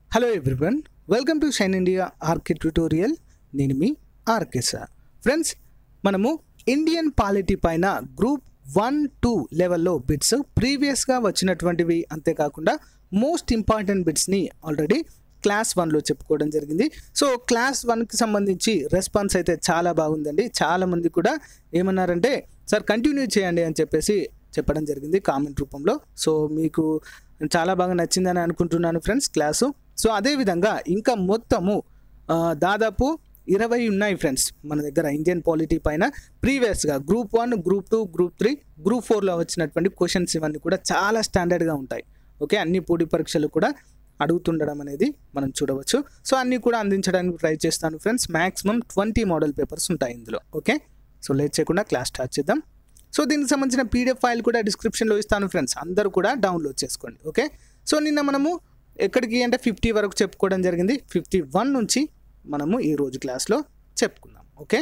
hello everyone welcome to Shine India RK tutorial నేను మీ RK sir friends మనము Indian polity పైన group one two లెవెల్లో bits ప్రీవియస్గా వచ్చినటువంటివి అంతేకాకుండా మోస్ట్ ఇంపార్టెంట్ బిట్స్ని ఆల్రెడీ క్లాస్ వన్లో చెప్పుకోవడం జరిగింది సో క్లాస్ వన్కి సంబంధించి రెస్పాన్స్ అయితే చాలా బాగుందండి చాలామంది కూడా ఏమన్నారంటే సార్ కంటిన్యూ చేయండి అని చెప్పేసి చెప్పడం జరిగింది కామెంట్ రూపంలో సో మీకు చాలా బాగా నచ్చిందని అనుకుంటున్నాను ఫ్రెండ్స్ క్లాసు సో అదేవిధంగా ఇంకా మొత్తము ఆ, దాదాపు ఇరవై ఉన్నాయి ఫ్రెండ్స్ మన దగ్గర ఇండియన్ పాలిటీ పైన ప్రీవియస్గా group one group two group three group ఫోర్లో వచ్చినటువంటి క్వశ్చన్స్ ఇవన్నీ కూడా చాలా స్టాండర్డ్గా ఉంటాయి ఓకే అన్ని పోటీ పరీక్షలు కూడా అడుగుతుండడం అనేది మనం చూడవచ్చు సో అన్నీ కూడా అందించడానికి ట్రై చేస్తాను friends maximum twenty model papers ఉంటాయి ఇందులో ఓకే సో లేట్ చేయకుండా క్లాస్ స్టార్ట్ చేద్దాం సో దీనికి సంబంధించిన పీడిఎఫ్ ఫైల్ కూడా డిస్క్రిప్షన్లో ఇస్తాను ఫ్రెండ్స్ అందరూ కూడా డౌన్లోడ్ చేసుకోండి ఓకే సో నిన్న మనము ఎక్కడికి అంటే ఫిఫ్టీ వరకు చెప్పుకోవడం జరిగింది ఫిఫ్టీ వన్ నుంచి మనము ఈ రోజు క్లాస్లో చెప్పుకుందాం ఓకే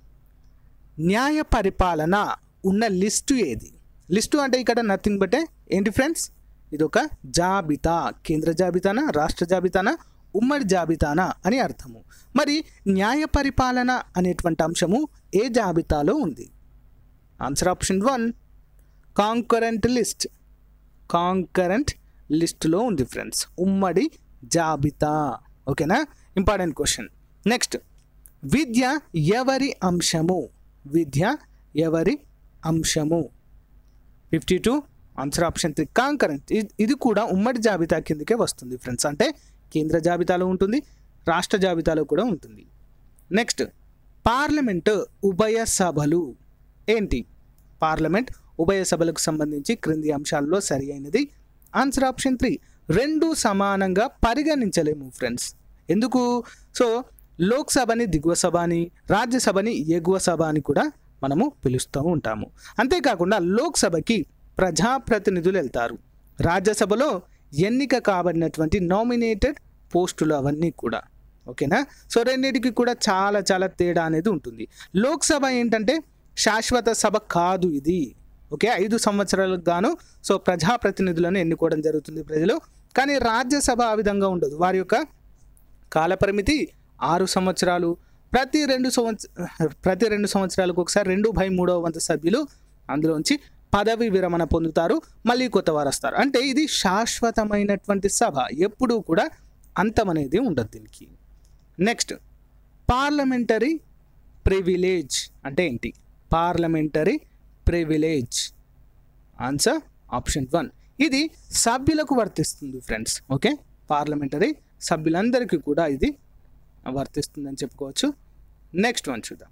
న్యాయ పరిపాలన ఉన్న లిస్టు ఏది లిస్టు అంటే ఇక్కడ నథింగ్ బట్టే ఏంటి ఫ్రెండ్స్ ఇది ఒక జాబితా కేంద్ర జాబితానా రాష్ట్ర జాబితానా ఉమ్మడి జాబితానా అని అర్థము మరి న్యాయ పరిపాలన అనేటువంటి అంశము ఏ జాబితాలో ఉంది answer option one concurrent list concurrent లిస్టులో ఉంది ఫ్రెండ్స్ ఉమ్మడి జాబితా ఓకేనా ఇంపార్టెంట్ క్వశ్చన్ నెక్స్ట్ విద్య ఎవరి అంశము విద్య ఎవరి అంశము fifty two answer option three concurrent ఇది కూడా ఉమ్మడి జాబితా కిందకే వస్తుంది ఫ్రెండ్స్ అంటే కేంద్ర జాబితాలో ఉంటుంది రాష్ట్ర జాబితాలో కూడా ఉంటుంది నెక్స్ట్ పార్లమెంటు ఉభయ సభలు ఏంటి పార్లమెంట్ ఉభయ సభలకు సంబంధించి క్రింది అంశాల్లో సరి అయినది ఆన్సర్ ఆప్షన్ త్రీ రెండు సమానంగా పరిగణించలేము ఫ్రెండ్స్ ఎందుకు సో లోక్సభని దిగువ సభ అని రాజ్యసభని ఎగువ సభ అని కూడా మనము పిలుస్తూ ఉంటాము అంతేకాకుండా లోక్సభకి ప్రజాప్రతినిధులు వెళ్తారు రాజ్యసభలో ఎన్నిక కాబడినటువంటి నామినేటెడ్ పోస్టులు అవన్నీ కూడా ఓకేనా సో రెండింటికి కూడా చాలా చాలా తేడా అనేది ఉంటుంది లోక్సభ ఏంటంటే శాశ్వత సభ కాదు ఇది ఓకే ఐదు సంవత్సరాలకు గాను సో ప్రజాప్రతినిధులను ఎన్నుకోవడం జరుగుతుంది ప్రజలు కానీ రాజ్యసభ ఆ విధంగా ఉండదు వారి యొక్క కాలపరిమితి ఆరు సంవత్సరాలు ప్రతి రెండు సంవత్స ప్రతి రెండు సంవత్సరాలకు ఒకసారి రెండు బై మూడవ వంతు సభ్యులు అందులోంచి పదవి విరమణ పొందుతారు మళ్ళీ కొత్త వారు వస్తారు అంటే ఇది శాశ్వతమైనటువంటి సభ ఎప్పుడూ కూడా అంతం అనేది ఉండదు దీనికి నెక్స్ట్ పార్లమెంటరీ ప్రివిలేజ్ అంటే ఏంటి parliamentary privilege answer option one ఇది సభ్యులకు వర్తిస్తుంది ఫ్రెండ్స్ ఓకే పార్లమెంటరీ సభ్యులందరికీ కూడా ఇది వర్తిస్తుందని చెప్పుకోవచ్చు నెక్స్ట్ వన్ చూద్దాం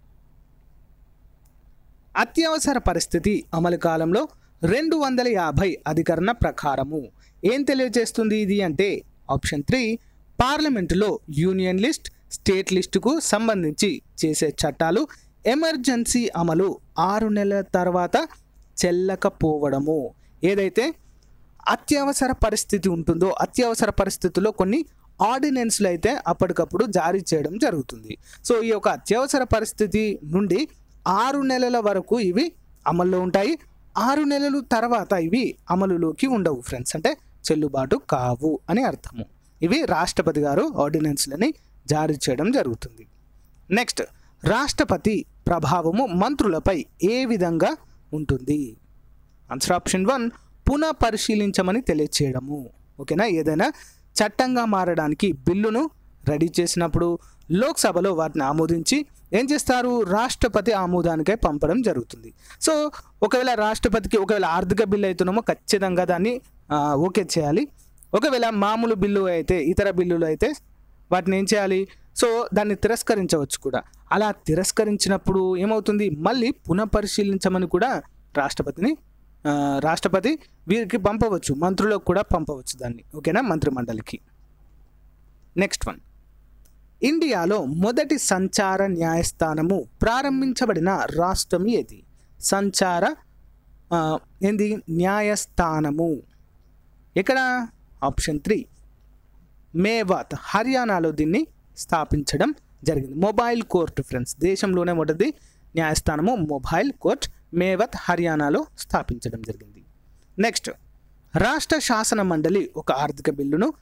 అత్యవసర పరిస్థితి అమలు కాలంలో రెండు వందల యాభై అధికరణ ప్రకారము ఏం తెలియజేస్తుంది ఇది అంటే ఆప్షన్ త్రీ పార్లమెంటులో యూనియన్ లిస్ట్ స్టేట్ లిస్టుకు సంబంధించి చేసే చట్టాలు ఎమర్జెన్సీ అమలు ఆరు నెలల తర్వాత చెల్లకపోవడము ఏదైతే అత్యవసర పరిస్థితి ఉంటుందో అత్యవసర పరిస్థితుల్లో కొన్ని ఆర్డినెన్స్లు అయితే అప్పటికప్పుడు జారీ చేయడం జరుగుతుంది సో ఈ యొక్క అత్యవసర పరిస్థితి నుండి ఆరు నెలల వరకు ఇవి అమల్లో ఉంటాయి ఆరు నెలలు తర్వాత ఇవి అమలులోకి ఉండవు ఫ్రెండ్స్ అంటే చెల్లుబాటు కావు అని అర్థము ఇవి రాష్ట్రపతి గారు ఆర్డినెన్స్లని జారీ చేయడం జరుగుతుంది నెక్స్ట్ రాష్ట్రపతి ప్రభావము మంత్రులపై ఏ విధంగా ఉంటుంది ఆన్సర్ ఆప్షన్ వన్ పునః పరిశీలించమని తెలియచేయడము ఓకేనా ఏదైనా చట్టంగా మారడానికి బిల్లును రెడీ చేసినప్పుడు లోక్సభలో వాటిని ఆమోదించి ఏం చేస్తారు రాష్ట్రపతి ఆమోదానికై పంపడం జరుగుతుంది సో ఒకవేళ రాష్ట్రపతికి ఒకవేళ ఆర్థిక బిల్లు అవుతున్నామో ఖచ్చితంగా దాన్ని ఆ, ఓకే చేయాలి ఒకవేళ మామూలు బిల్లు అయితే ఇతర బిల్లులు అయితే వాటిని ఏం చేయాలి సో దాన్ని తిరస్కరించవచ్చు కూడా అలా తిరస్కరించినప్పుడు ఏమవుతుంది మళ్ళీ పునఃపరిశీలించమని కూడా రాష్ట్రపతిని ఆ, రాష్ట్రపతి వీరికి పంపవచ్చు మంత్రులకు కూడా పంపవచ్చు దాన్ని ఓకేనా మంత్రిమండలికి నెక్స్ట్ వన్ ఇండియాలో మొదటి సంచార న్యాయస్థానము ప్రారంభించబడిన రాష్ట్రం ఏది సంచార ఆ, ఏంది న్యాయస్థానము ఎక్కడ ఆప్షన్ త్రీ మేవాత్ హర్యానాలో దీన్ని స్థాపించడం జరిగింది మొబైల్ కోర్టు ఫ్రెండ్స్ దేశంలోనే మొదటి న్యాయస్థానము మొబైల్ కోర్ట్ మేవత్ హర్యానాలో స్థాపించడం జరిగింది నెక్స్ట్ రాష్ట్ర శాసన మండలి ఒక ఆర్థిక బిల్లును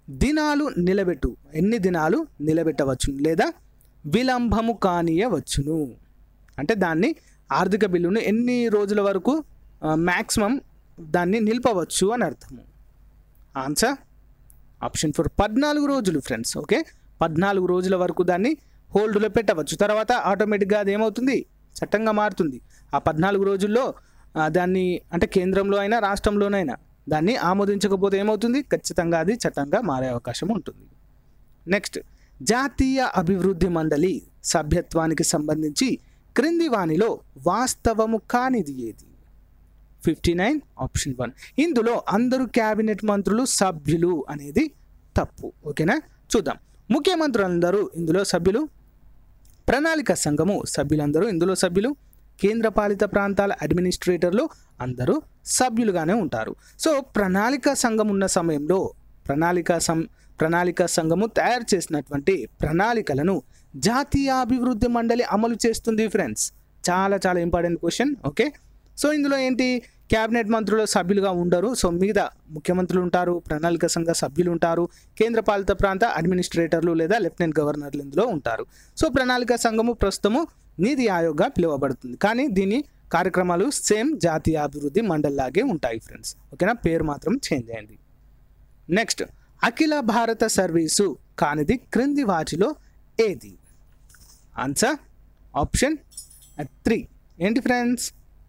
దినాలు నిలబెట్టు ఎన్ని దినాలు నిలబెట్టవచ్చు లేదా విలంబము కానియవచ్చును అంటే దాన్ని ఆర్థిక బిల్లును ఎన్ని రోజుల వరకు మ్యాక్సిమం దాన్ని నిలపవచ్చు అని అర్థము ఆన్సర్ ఆప్షన్ ఫోర్ పద్నాలుగు రోజులు ఫ్రెండ్స్ ఓకే పద్నాలుగు రోజుల వరకు దాన్ని హోల్డ్లో పెట్టవచ్చు తర్వాత ఆటోమేటిక్గా అది ఏమవుతుంది చట్టంగా మారుతుంది ఆ పద్నాలుగు రోజుల్లో ఆ, దాన్ని అంటే కేంద్రంలో అయినా రాష్ట్రంలోనైనా దాన్ని ఆమోదించకపోతే ఏమవుతుంది ఖచ్చితంగా అది చట్టంగా మారే అవకాశం ఉంటుంది నెక్స్ట్ జాతీయ అభివృద్ధి మండలి సభ్యత్వానికి సంబంధించి క్రింది వానిలో వాస్తవము కానిది ఏది ఫిఫ్టీ నైన్ ఆప్షన్ వన్ ఇందులో అందరూ క్యాబినెట్ మంత్రులు సభ్యులు అనేది తప్పు ఓకేనా చూద్దాం ముఖ్యమంత్రులందరూ ఇందులో సభ్యులు ప్రణాళిక సంఘము సభ్యులందరూ ఇందులో సభ్యులు కేంద్రపాలిత ప్రాంతాల అడ్మినిస్ట్రేటర్లు అందరూ సభ్యులుగానే ఉంటారు సో ప్రణాళిక సంఘం ఉన్న సమయంలో ప్రణాళిక సం ప్రణాళిక సంఘము తయారు చేసినటువంటి ప్రణాళికలను జాతీయ అభివృద్ధి మండలి అమలు చేస్తుంది ఫ్రెండ్స్ చాలా చాలా ఇంపార్టెంట్ క్వశ్చన్ ఓకే సో ఇందులో ఏంటి క్యాబినెట్ మంత్రులు సభ్యులుగా ఉండరు సో మీద ముఖ్యమంత్రులు ఉంటారు ప్రణాళిక సంఘ సభ్యులు ఉంటారు కేంద్రపాలిత ప్రాంత అడ్మినిస్ట్రేటర్లు లేదా లెఫ్టినెంట్ గవర్నర్లు ఇందులో ఉంటారు సో ప్రణాళిక సంఘము ప్రస్తుతము నీతి ఆయోగ్గా పిలువబడుతుంది కానీ దీని కార్యక్రమాలు సేమ్ జాతీయ అభివృద్ధి మండలిలాగే ఉంటాయి ఫ్రెండ్స్ ఓకేనా పేరు మాత్రం చేంజ్ అయింది నెక్స్ట్ అఖిల భారత సర్వీసు కానిది క్రింది వాటిలో ఏది ఆన్సర్ ఆప్షన్ త్రీ ఏంటి ఫ్రెండ్స్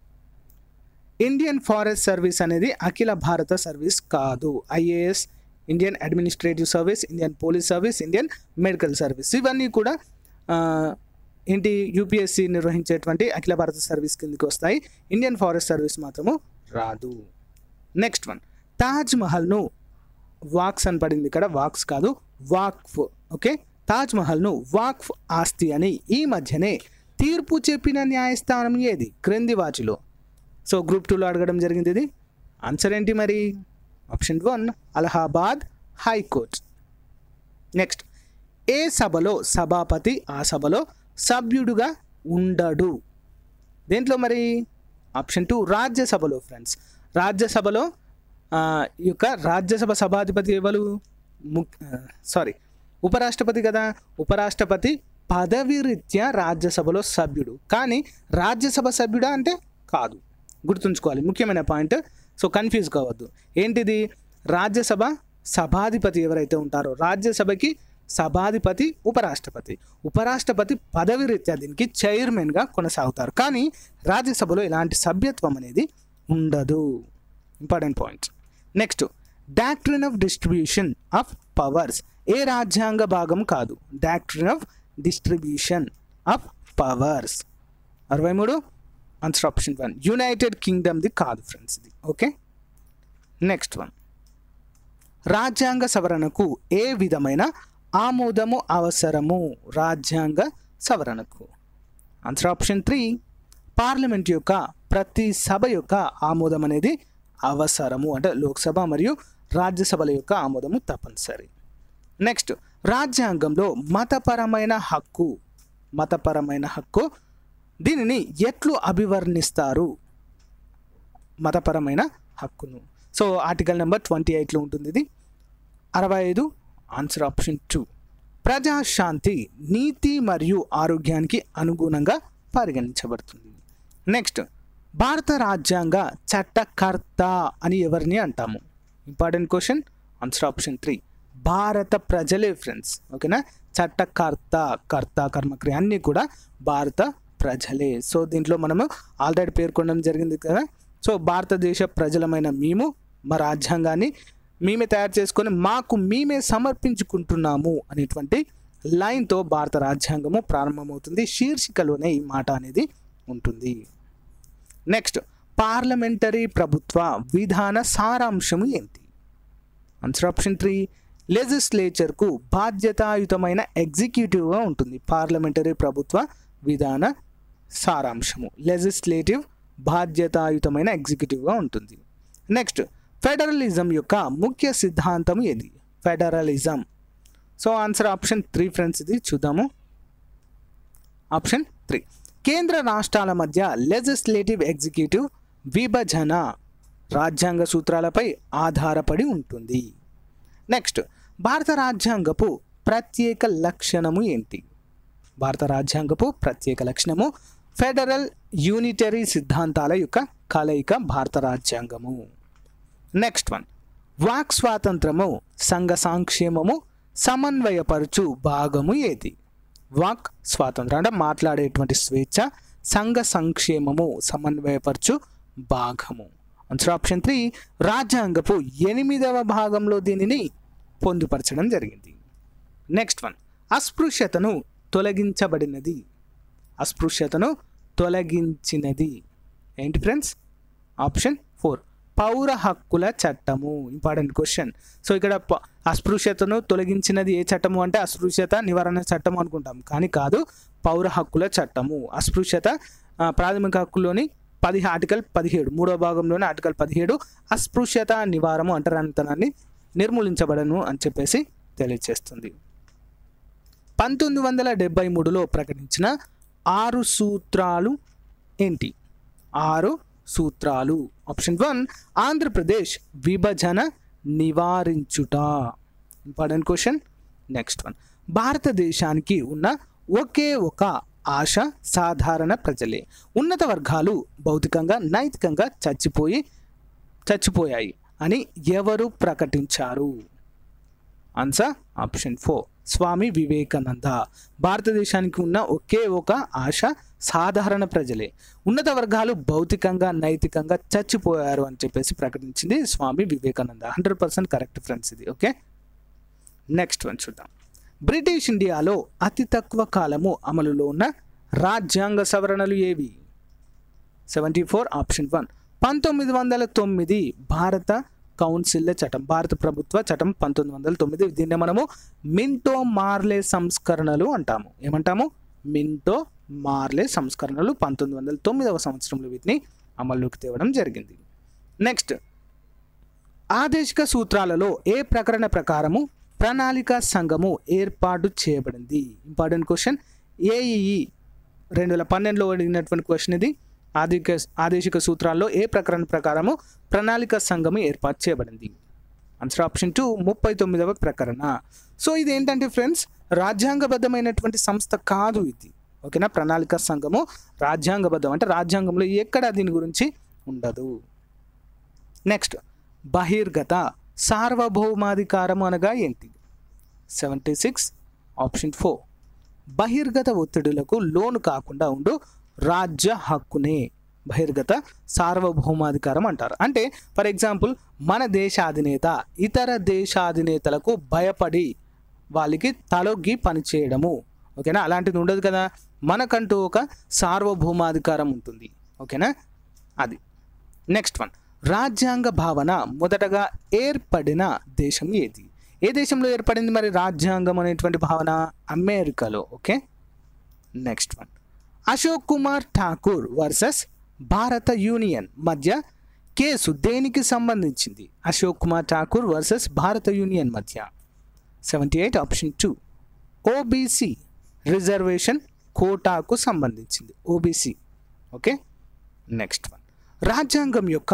ఇండియన్ ఫారెస్ట్ సర్వీస్ అనేది అఖిల భారత సర్వీస్ కాదు IAS Indian administrative service Indian police service Indian medical service ఇవన్నీ కూడా ఆ, ఏంటి యూపీఎస్సి నిర్వహించేటువంటి అఖిల భారత సర్వీస్ కిందకి వస్తాయి ఇండియన్ ఫారెస్ట్ సర్వీస్ మాత్రము రాదు నెక్స్ట్ వన్ తాజ్ మహల్ను వాక్స్ అని పడింది ఇక్కడ వాక్స్ కాదు వాక్ఫ్ ఓకే తాజ్ మహల్ను వాక్ఫ్ ఆస్తి అని ఈ మధ్యనే తీర్పు చెప్పిన న్యాయస్థానం ఏది క్రింది వాచిలో సో గ్రూప్ టూలో అడగడం జరిగింది ఇది ఆన్సర్ ఏంటి మరి option one Allahabad high court next ఏ సభలో సభాపతి ఆ సభలో సభ్యుడుగా ఉండడు దేంట్లో మరి ఆప్షన్ టూ రాజ్యసభలో ఫ్రెండ్స్ రాజ్యసభలో ఆ, ఈ యొక్క రాజ్యసభ సభాధిపతి ఎవరు ముక్ సారీ ఉపరాష్ట్రపతి కదా ఉపరాష్ట్రపతి పదవి రీత్యా రాజ్యసభలో సభ్యుడు కానీ రాజ్యసభ సభ్యుడా అంటే కాదు గుర్తుంచుకోవాలి ముఖ్యమైన పాయింట్ సో కన్ఫ్యూజ్ కావద్దు ఏంటిది రాజ్యసభ సభాధిపతి ఎవరైతే ఉంటారో రాజ్యసభకి సభాధిపతి ఉపరాష్ట్రపతి ఉపరాష్ట్రపతి పదవి రీత్యా దీనికి చైర్మన్గా కొనసాగుతారు కానీ రాజ్యసభలో ఇలాంటి సభ్యత్వం అనేది ఉండదు important point next doctrine of distribution of powers ఏ రాజ్యాంగ భాగం కాదు doctrine of distribution of powers అరవై మూడు ఆన్సర్ ఆప్షన్ వన్ యునైటెడ్ కింగ్డమ్ది కాదు ఫ్రెండ్స్ ఇది ఓకే నెక్స్ట్ వన్ రాజ్యాంగ సవరణకు ఏ విధమైన ఆమోదము అవసరము రాజ్యాంగ సవరణకు ఆన్సర్ ఆప్షన్ త్రీ పార్లమెంట్ యొక్క ప్రతి సభ యొక్క ఆమోదం అనేది అవసరము అంటే లోక్సభ మరియు రాజ్యసభల యొక్క ఆమోదము తప్పనిసరి నెక్స్ట్ రాజ్యాంగంలో మతపరమైన హక్కు మతపరమైన హక్కు దీనిని ఎట్లు అభివర్ణిస్తారు మతపరమైన హక్కును సో ఆర్టికల్ నెంబర్ ట్వంటీ ఎయిట్లో ఉంటుంది ఇది అరవై ఐదు ఆన్సర్ ఆప్షన్ టూ ప్రజాశాంతి నీతి మరియు ఆరోగ్యానికి అనుగుణంగా పరిగణించబడుతుంది నెక్స్ట్ భారత రాజ్యాంగ చట్టకర్త అని ఎవరిని అంటాము important question answer option three భారత ప్రజలే ఫ్రెండ్స్ ఓకేనా చట్టకర్త కర్త కర్మక్రియ అన్నీ కూడా భారత ప్రజలే సో దీంట్లో మనము ఆల్రెడీ పేర్కొనడం జరిగింది కదా సో భారతదేశ ప్రజలమైన మేము మా రాజ్యాంగాన్ని మేమే తయారు చేసుకొని మాకు మేమే సమర్పించుకుంటున్నాము అనేటువంటి లైన్తో భారత రాజ్యాంగము ప్రారంభమవుతుంది శీర్షికలోనే ఈ మాట అనేది ఉంటుంది నెక్స్ట్ పార్లమెంటరీ ప్రభుత్వ విధాన సారాంశము ఏంటి ఆన్సర్ ఆప్షన్ త్రీ లెజిస్లేచర్కు బాధ్యతాయుతమైన ఎగ్జిక్యూటివ్గా ఉంటుంది పార్లమెంటరీ ప్రభుత్వ విధాన సారాంశము లెజిస్లేటివ్ బాధ్యతాయుతమైన ఎగ్జిక్యూటివ్గా ఉంటుంది నెక్స్ట్ ఫెడరలిజం యొక్క ముఖ్య సిద్ధాంతం ఏది federalism so answer option three friends ఇది చూద్దాము ఆప్షన్ త్రీ కేంద్ర రాష్ట్రాల మధ్య లెజిస్లేటివ్ ఎగ్జిక్యూటివ్ విభజన రాజ్యాంగ సూత్రాలపై ఆధారపడి ఉంటుంది నెక్స్ట్ భారత రాజ్యాంగపు ప్రత్యేక లక్షణము ఏంటి భారత రాజ్యాంగపు ప్రత్యేక లక్షణము ఫెడరల్ యూనిటరీ సిద్ధాంతాల యొక్క కలయిక భారత రాజ్యాంగము నెక్స్ట్ వన్ వాక్ స్వాతంత్రము సంఘ సంక్షేమము సమన్వయపరచు భాగము ఏది వాక్ స్వాతంత్రం అంటే మాట్లాడేటువంటి స్వేచ్ఛ సంఘ సంక్షేమము సమన్వయపరచు భాగము ఆన్సర్ ఆప్షన్ త్రీ రాజ్యాంగపు ఎనిమిదవ భాగంలో దీనిని పొందుపరచడం జరిగింది నెక్స్ట్ వన్ అస్పృశ్యతను తొలగించబడినది అస్పృశ్యతను తొలగించినది ఏంటి ఫ్రెండ్స్ ఆప్షన్ ఫోర్ పౌర హక్కుల చట్టము ఇంపార్టెంట్ క్వశ్చన్ సో ఇక్కడ ప- అస్పృశ్యతను తొలగించినది ఏ చట్టము అంటే అస్పృశ్యత నివారణ చట్టము అనుకుంటాం కానీ కాదు పౌర హక్కుల చట్టము అస్పృశ్యత ఆ, ప్రాథమిక హక్కుల్లోని పది ఆర్టికల్ పదిహేడు మూడో భాగంలోని ఆర్టికల్ పదిహేడు అస్పృశ్యత నివారము అంటరానితనాన్ని నిర్మూలించబడను అని చెప్పేసి తెలియజేస్తుంది పంతొమ్మిది వందల డెబ్బై మూడులో ప్రకటించిన ఆరు సూత్రాలు ఏంటి ఆరు సూత్రాలు ఆప్షన్ వన్ ఆంధ్రప్రదేశ్ విభజన నివారించుట ఇంపార్టెంట్ క్వశ్చన్ నెక్స్ట్ వన్ భారతదేశానికి ఉన్న ఒకే ఒక ఆశ సాధారణ ప్రజలే ఉన్నత వర్గాలు భౌతికంగా నైతికంగా చచ్చిపోయి చచ్చిపోయాయి అని ఎవరు ప్రకటించారు answer option four Swami Vivekananda భారతదేశానికి ఉన్న ఒకే ఒక ఆశ సాధారణ ప్రజలే ఉన్నత వర్గాలు భౌతికంగా నైతికంగా చచ్చిపోయారు అని చెప్పేసి ప్రకటించింది Swami Vivekananda hundred percent correct friends ఇది ఓకే నెక్స్ట్ వన్ చూద్దాం బ్రిటిష్ ఇండియాలో అతి తక్కువ కాలము అమలులో ఉన్న రాజ్యాంగ సవరణలు ఏవి సెవెంటీ ఫోర్ ఆప్షన్ వన్ పంతొమ్మిది వందల తొమ్మిది భారత కౌన్సిల్ల చట్టం భారత ప్రభుత్వ చట్టం పంతొమ్మిది వందల తొమ్మిది దీన్నే మనము మింటో మార్లే సంస్కరణలు అంటాము ఏమంటాము మింటో మార్లే సంస్కరణలు పంతొమ్మిది వందల తొమ్మిదవ సంవత్సరంలో వీటిని అమల్లోకి తేవడం జరిగింది నెక్స్ట్ ఆదేశిక సూత్రాలలో ఏ ప్రకరణ ప్రకారము ప్రణాళిక సంఘము ఏర్పాటు చేయబడింది ఇంపార్టెంట్ క్వశ్చన్ ఏఈఈ రెండు వేల పన్నెండులో అడిగినటువంటి క్వశ్చన్ ఇది ఆదిక ఆదేశిక సూత్రాల్లో ఏ ప్రకరణ ప్రకారము ప్రణాళిక సంఘము ఏర్పాటు చేయబడింది ఆన్సర్ ఆప్షన్ టూ ముప్పై తొమ్మిదవ ప్రకరణ సో ఇది ఏంటంటే ఫ్రెండ్స్ రాజ్యాంగబద్ధమైనటువంటి సంస్థ కాదు ఇది ఓకేనా ప్రణాళిక సంఘము రాజ్యాంగబద్ధం అంటే రాజ్యాంగంలో ఎక్కడ దీని గురించి ఉండదు నెక్స్ట్ బహిర్గత సార్వభౌమాధికారం అనగా ఏంటి సెవెంటీ సిక్స్ ఆప్షన్ ఫోర్ బహిర్గత ఒత్తిడులకు లోను కాకుండా ఉండు రాజ్య హక్కునే బహిర్గత సార్వభౌమాధికారం అంటారు అంటే ఫర్ ఎగ్జాంపుల్ మన దేశాధినేత ఇతర దేశాధినేతలకు భయపడి వాళ్ళకి తలొగ్గి పనిచేయడము ఓకేనా అలాంటిది ఉండదు కదా మనకంటూ ఒక సార్వభౌమాధికారం ఉంటుంది ఓకేనా అది నెక్స్ట్ వన్ రాజ్యాంగ భావన మొదటగా ఏర్పడిన దేశం ఏది ఏ దేశంలో ఏర్పడింది మరి రాజ్యాంగం అనేటువంటి భావన అమెరికాలో okay next one Ashok Kumar Thakur versus భారత యూనియన్ మధ్య కేసు దేనికి సంబంధించింది అశోక్ కుమార్ ఠాకూర్ వర్సెస్ భారత యూనియన్ మధ్య seventy eight option two OBC reservation కోటాకు సంబంధించింది ఓబీసీ ఓకే నెక్స్ట్ వన్ రాజ్యాంగం యొక్క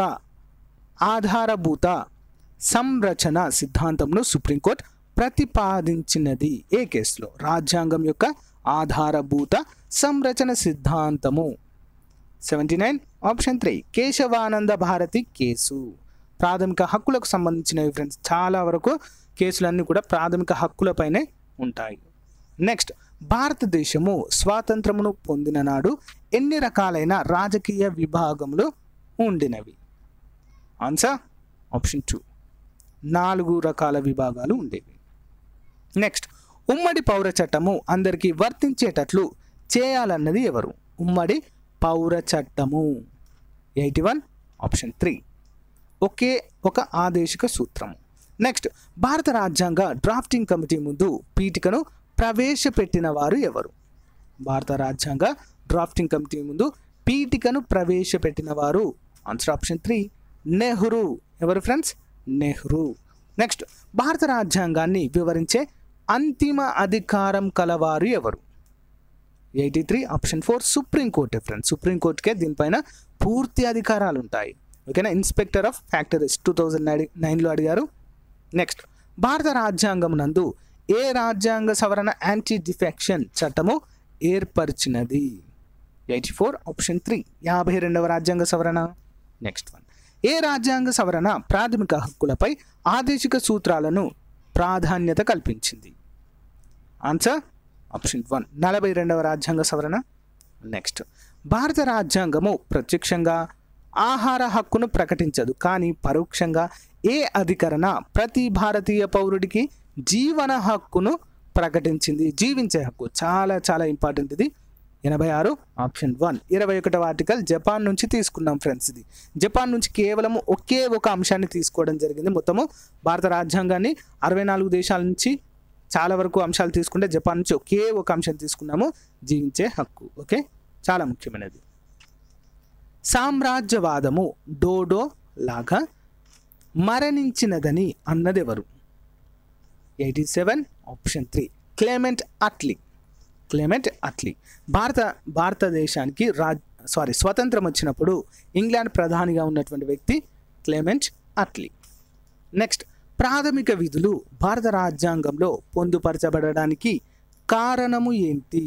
ఆధారభూత సంరచన సిద్ధాంతంను సుప్రీంకోర్టు ప్రతిపాదించినది ఏ కేసులో రాజ్యాంగం యొక్క ఆధారభూత సంరచన సిద్ధాంతము seventy nine option three Kesavananda Bharati కేసు ప్రాథమిక హక్కులకు సంబంధించినవి ఫ్రెండ్స్ చాలా వరకు కేసులన్నీ కూడా ప్రాథమిక హక్కులపైనే ఉంటాయి నెక్స్ట్ భారతదేశము స్వాతంత్రమును పొందిన నాడు ఎన్ని రకాలైన రాజకీయ విభాగములు ఉండినవి ఆన్సర్ ఆప్షన్ టూ నాలుగు రకాల విభాగాలు ఉండేవి నెక్స్ట్ ఉమ్మడి పౌర చట్టము అందరికీ వర్తించేటట్లు చేయాలన్నది ఎవరు ఉమ్మడి పౌర చట్టము ఎయిటీ వన్ ఆప్షన్ త్రీ ఒకే ఒక ఆదేశిక సూత్రము నెక్స్ట్ భారత రాజ్యాంగ డ్రాఫ్టింగ్ కమిటీ ముందు పీఠికను ప్రవేశపెట్టిన వారు ఎవరు భారత రాజ్యాంగ డ్రాఫ్టింగ్ కమిటీ ముందు పీఠికను ప్రవేశపెట్టిన వారు ఆన్సర్ ఆప్షన్ త్రీ నెహ్రూ ఎవరు ఫ్రెండ్స్ నెహ్రూ నెక్స్ట్ భారత రాజ్యాంగాన్ని వివరించే అంతిమ అధికారం కలవారు ఎవరు eighty three option four supreme court friends సుప్రీంకోర్టుకే దీనిపైన పూర్తి అధికారాలు ఉంటాయి ఓకేనా inspector of factories two thousand నైన్లో అడిగారు నెక్స్ట్ భారత రాజ్యాంగం నందు ఏ రాజ్యాంగ సవరణ యాంటీ డిఫెక్షన్ చట్టము ఏర్పరిచినది ఎయిటీ ఫోర్ ఆప్షన్ త్రీ యాభై రెండవ రాజ్యాంగ సవరణ నెక్స్ట్ వన్ ఏ రాజ్యాంగ సవరణ ప్రాథమిక హక్కులపై ఆదేశిక సూత్రాలను ప్రాధాన్యత కల్పించింది ఆన్సర్ ఆప్షన్ వన్ నలభై రెండవ రాజ్యాంగ సవరణ నెక్స్ట్ భారత రాజ్యాంగము ప్రత్యక్షంగా ఆహార హక్కును ప్రకటించదు కానీ పరోక్షంగా ఏ అధికరణ ప్రతి భారతీయ పౌరుడికి జీవన హక్కును ప్రకటించింది జీవించే హక్కు చాలా చాలా ఇంపార్టెంట్ ఇది ఎనభై ఆరు ఆప్షన్ వన్ ఇరవై ఒకటవ ఆర్టికల్ జపాన్ నుంచి తీసుకున్నాం ఫ్రెండ్స్ ఇది జపాన్ నుంచి కేవలం ఒకే ఒక అంశాన్ని తీసుకోవడం జరిగింది మొత్తము భారత రాజ్యాంగాన్ని అరవై నాలుగు దేశాల నుంచి చాలా వరకు అంశాలు తీసుకుంటే జపాన్ నుంచి ఒకే ఒక అంశం తీసుకున్నాము జీవించే హక్కు ఓకే చాలా ముఖ్యమైనది సామ్రాజ్యవాదము డోడో లాగా మరణించినదని అన్నదెవరు eighty seven option three Clement Attlee Clement Attlee భారత భారతదేశానికి రాజ్ సారీ స్వతంత్రం వచ్చినప్పుడు ఇంగ్లాండ్ ప్రధానిగా ఉన్నటువంటి వ్యక్తి క్లెమెంట్ అట్లీ నెక్స్ట్ ప్రాథమిక విధులు భారత రాజ్యాంగంలో పొందుపరచబడడానికి కారణము ఏంటి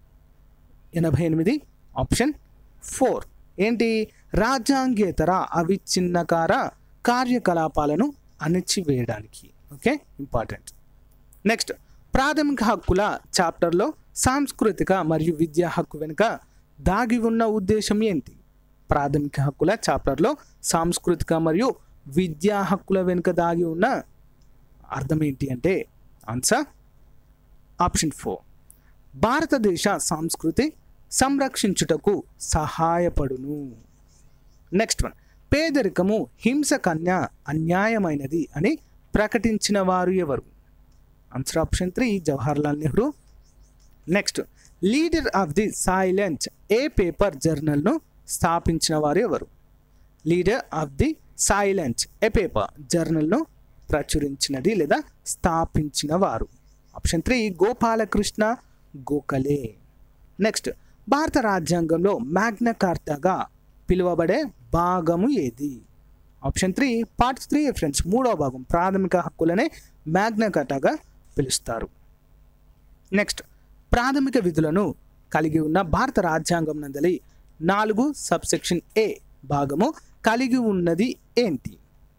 ఎనభై ఎనిమిది ఆప్షన్ ఫోర్ ఏంటి రాజ్యాంగేతర అవిచ్ఛిన్నకార కార్యకలాపాలను అణిచివేయడానికి ఓకే ఇంపార్టెంట్ నెక్స్ట్ ప్రాథమిక హక్కుల చాప్టర్లో సాంస్కృతిక మరియు విద్యా హక్కు వెనుక దాగి ఉన్న ఉద్దేశం ఏంటి ప్రాథమిక హక్కుల చాప్టర్లో సాంస్కృతిక మరియు విద్యా హక్కుల వెనుక దాగి ఉన్న అర్థం ఏంటి అంటే ఆన్సర్ ఆప్షన్ ఫోర్ భారతదేశ సంస్కృతి సంరక్షించుటకు సహాయపడును నెక్స్ట్ వన్ పేదరికము హింస కన్యా అన్యాయమైనది అని ప్రకటించిన వారు ఎవరు answer option three Jawaharlal Nehru next leader of the silent ఏ పేపర్ జర్నల్ను స్థాపించిన వారు ఎవరు లీడర్ ఆఫ్ ది సైలెంట్ ఏ పేపర్ జర్నల్ను ప్రచురించినది లేదా స్థాపించిన వారు option three Gopal Krishna Gokhale next భారత రాజ్యాంగంలో మ్యాగ్నా కార్టాగా పిలువబడే భాగము ఏది option three part three friends మూడవ భాగం ప్రాథమిక హక్కులనే మ్యాగ్నా కార్టాగా పిలుస్తారు నెక్స్ట్ ప్రాథమిక విధులను కలిగి ఉన్న భారత రాజ్యాంగం నందలి నాలుగు సబ్సెక్షన్ ఏ భాగము కలిగి ఉన్నది ఏంటి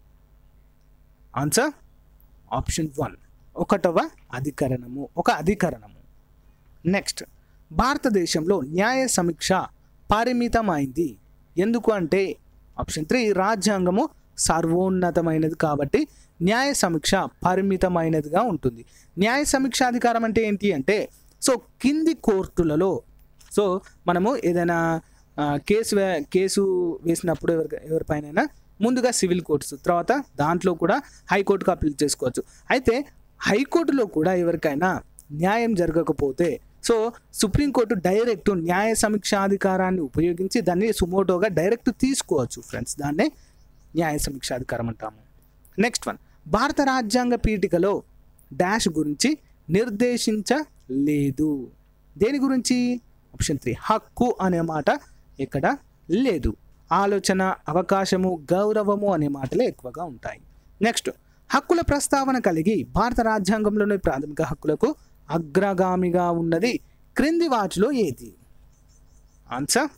ఆన్సర్ ఆప్షన్ వన్ ఒకటవ అధికరణము ఒక అధికరణము నెక్స్ట్ భారతదేశంలో న్యాయ సమీక్ష పరిమితమైంది ఎందుకు అంటే ఆప్షన్ త్రీ రాజ్యాంగము సర్వోన్నతమైనది కాబట్టి న్యాయ సమీక్ష పరిమితమైనదిగా ఉంటుంది న్యాయ సమీక్ష అధికారం అంటే ఏంటి అంటే సో కింది కోర్టులలో సో మనము ఏదైనా ఆ, కేసు వే- కేసు వేసినప్పుడు ఎవరి ఎవరిపైనైనా ముందుగా సివిల్ కోర్ట్స్ తర్వాత దాంట్లో కూడా హైకోర్టుకు అప్పీల్ చేసుకోవచ్చు అయితే హైకోర్టులో కూడా ఎవరికైనా న్యాయం జరగకపోతే సో సుప్రీంకోర్టు డైరెక్ట్ న్యాయ సమీక్షాధికారాన్ని ఉపయోగించి దాన్ని సుమోటోగా డైరెక్ట్ తీసుకోవచ్చు ఫ్రెండ్స్ దాన్నే న్యాయ సమీక్షాధికారం అంటాము నెక్స్ట్ వన్ భారత రాజ్యాంగ పీఠికలో డాష్ గురించి నిర్దేశించలేదు దేని గురించి ఆప్షన్ త్రీ హక్కు అనే మాట ఇక్కడ లేదు ఆలోచన అవకాశము గౌరవము అనే మాటలే ఎక్కువగా ఉంటాయి నెక్స్ట్ హక్కుల ప్రస్తావన కలిగి భారత రాజ్యాంగంలోని ప్రాథమిక హక్కులకు అగ్రగామిగా ఉన్నది క్రింది వాటిలో ఏది answer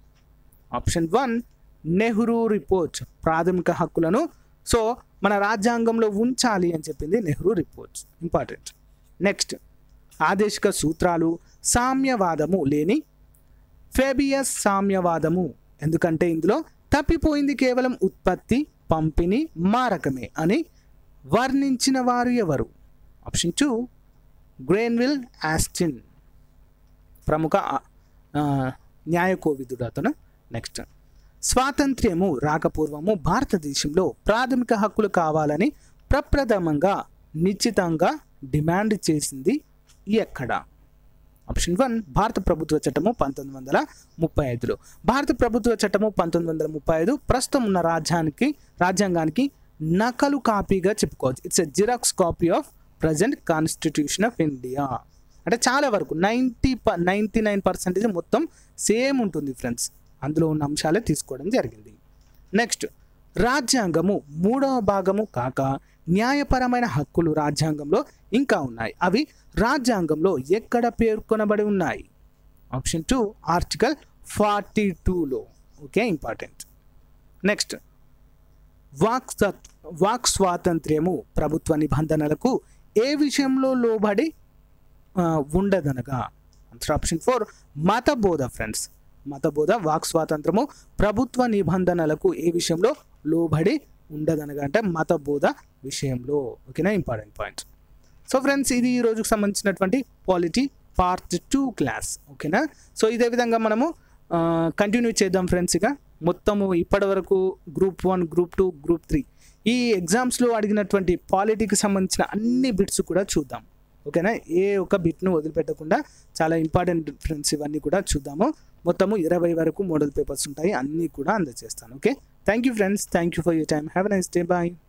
option one Nehru report ప్రాథమిక హక్కులను సో మన రాజ్యాంగంలో ఉంచాలి అని చెప్పింది నెహ్రూ రిపోర్ట్స్ ఇంపార్టెంట్ నెక్స్ట్ ఆదేశిక సూత్రాలు సామ్యవాదము లేని ఫేబియస్ సామ్యవాదము ఎందుకంటే ఇందులో తప్పిపోయింది కేవలం ఉత్పత్తి పంపిణీ మారకమే అని వర్ణించిన వారు ఎవరు ఆప్షన్ టూ గ్రేన్విల్ ఆస్టిన్ ప్రముఖ ఆ, ఆ, న్యాయ కోవిదుడు అతను నెక్స్ట్ స్వాతంత్ర్యము రాకపూర్వము భారతదేశంలో ప్రాథమిక హక్కులు కావాలని ప్రప్రథమంగా నిశ్చితంగా డిమాండ్ చేసింది ఎక్కడ ఆప్షన్ వన్ భారత ప్రభుత్వ చట్టము పంతొమ్మిది వందల ముప్పై ఐదులో భారత ప్రభుత్వ చట్టము పంతొమ్మిది వందల ముప్పై ఐదు ప్రస్తుతం ఉన్న రాజ్యానికి రాజ్యాంగానికి నకలు కాపీగా చెప్పుకోవచ్చు it's a xerox copy of present constitution of India అంటే చాలా వరకు నైంటీ ప నైంటీ నైన్ పర్సెంటేజ్ మొత్తం సేమ్ ఉంటుంది ఫ్రెండ్స్ అందులో ఉన్న అంశాలే తీసుకోవడం జరిగింది నెక్స్ట్ రాజ్యాంగము మూడవ భాగము కాక న్యాయపరమైన హక్కులు రాజ్యాంగంలో ఇంకా ఉన్నాయి అవి రాజ్యాంగంలో ఎక్కడ పేర్కొనబడి ఉన్నాయి ఆప్షన్ టూ ఆర్టికల్ ఫార్టీ టూలో ఓకే ఇంపార్టెంట్ నెక్స్ట్ వాక్ సత్- వాక్ స్వాతంత్ర్యము ప్రభుత్వ నిబంధనలకు ఏ విషయంలో లోబడి ఆ, ఉండదనగా ఆన్సర్ ఆప్షన్ ఫోర్ మతబోధ ఫ్రెండ్స్ మతబోధ వాక్ స్వాతంత్రము ప్రభుత్వ నిబంధనలకు ఏ విషయంలో లోబడి ఉండదనగా అంటే మతబోధ విషయంలో ఓకేనా ఇంపార్టెంట్ పాయింట్ సో ఫ్రెండ్స్ ఇది ఈ రోజుకు సంబంధించినటువంటి పాలిటీ పార్ట్ టూ క్లాస్ ఓకేనా సో ఇదే విధంగా మనము కంటిన్యూ చేద్దాం ఫ్రెండ్స్ ఇక మొత్తము ఇప్పటి వరకు group one group two group three ఈ ఎగ్జామ్స్లో అడిగినటువంటి పాలిటీకి సంబంధించిన అన్ని బిట్స్ కూడా చూద్దాం ఓకేనా ఏ ఒక్క బిట్ను వదిలిపెట్టకుండా చాలా ఇంపార్టెంట్ ఫ్రెండ్స్ ఇవన్నీ కూడా చూద్దాము మొత్తము ఇరవై వరకు మోడల్ పేపర్స్ ఉంటాయి అన్నీ కూడా అందజేస్తాను okay thank you friends thank you for your time have a nice day bye